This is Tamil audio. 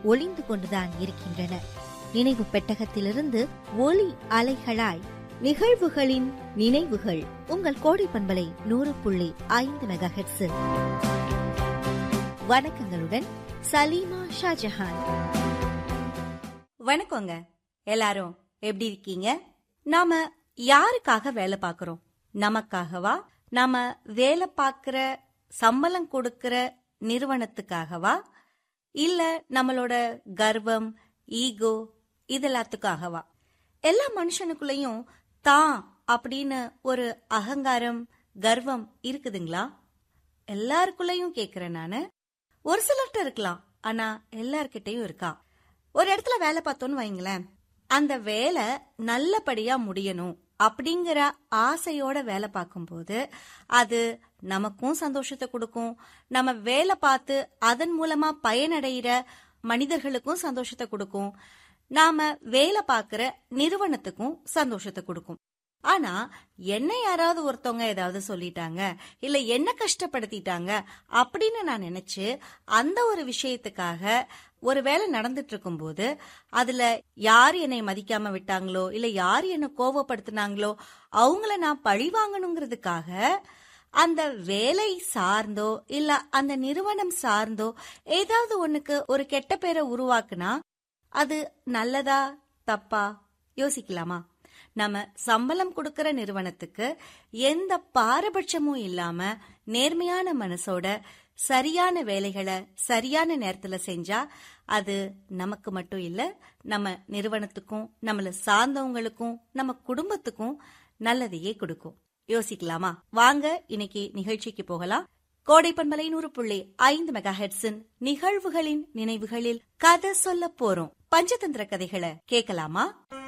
ஒளிந்து கொண்டுதான் இருக்கின்றன நினைவு பெட்டகத்திலிருந்து ஒளி அலைகளாய் நிகழ்வுகளின் நினைவுகள் உங்கள் கோடை பண்பலை நூறு புள்ளி ஐந்து மெகா வணக்கங்களுடன் சலீமா ஷாஜஹான் வணக்கங்க எல்லாரும் எப்படி இருக்கீங்க நாம யாருக்காக வேலை பார்க்கறோம் நமக்காகவா நாம வேலை பார்க்கிற சம்பளம் கொடுக்கிற நிறுவனத்துக்காகவா இல்ல நம்மளோட கர்வம் ஈகோ இதெல்லாத்துக்காகவா எல்லா மனுஷனுக்குள்ளயும் தான் அப்படின்னு ஒரு அகங்காரம் கர்வம் இருக்குதுங்களா எல்லாருக்குள்ளயும் கேக்குறேன் நானு ஒரு சிலர்கிட்ட இருக்கலாம் ஆனா எல்லார்கிட்டயும் இருக்கா ஒரு இடத்துல வேலை பார்த்தோன்னு வைங்களேன் அந்த வேலை நல்லபடியா முடியணும் அப்படிங்கிற ஆசையோட வேலை பார்க்கும்போது அது நமக்கும் சந்தோஷத்தை கொடுக்கும் நம்ம வேலை பார்த்து அதன் மூலமா பயனடைகிற மனிதர்களுக்கும் சந்தோஷத்தை கொடுக்கும் நாம வேலை பார்க்கிற நிறுவனத்துக்கும் சந்தோஷத்தை கொடுக்கும் ஆனா என்ன யாராவது ஒருத்தவங்க ஏதாவது சொல்லிட்டாங்க இல்ல என்ன கஷ்டப்படுத்திட்டாங்க அப்படின்னு நான் நினைச்சு அந்த ஒரு விஷயத்துக்காக ஒரு வேலை நடந்துட்டு இருக்கும்போது அதுல யார் என்னை மதிக்காம விட்டாங்களோ இல்ல யார் என்ன கோவப்படுத்தினாங்களோ அவங்கள நான் பழி வாங்கணுங்கிறதுக்காக அந்த வேலை சார்ந்தோ இல்ல அந்த நிறுவனம் சார்ந்தோ ஏதாவது ஒண்ணுக்கு ஒரு கெட்ட பேரை உருவாக்குனா அது நல்லதா தப்பா யோசிக்கலாமா நம்ம சம்பளம் கொடுக்கிற நிறுவனத்துக்கு எந்த பாரபட்சமும் இல்லாம நேர்மையான மனசோட சரியான வேலைகளை சரியான நேரத்துல செஞ்சா அது நமக்கு மட்டும் இல்ல நம்ம நிறுவனத்துக்கும் நம்மள சார்ந்தவங்களுக்கும் நம்ம குடும்பத்துக்கும் நல்லதையே கொடுக்கும் யோசிக்கலாமா வாங்க இன்னைக்கு நிகழ்ச்சிக்கு போகலாம் கோடை பண்பலை நூறு புள்ளி ஐந்து மெகா ஹெட்ஸின் நிகழ்வுகளின் நினைவுகளில் கதை சொல்ல போறோம் பஞ்சதந்திர கதைகளை கேட்கலாமா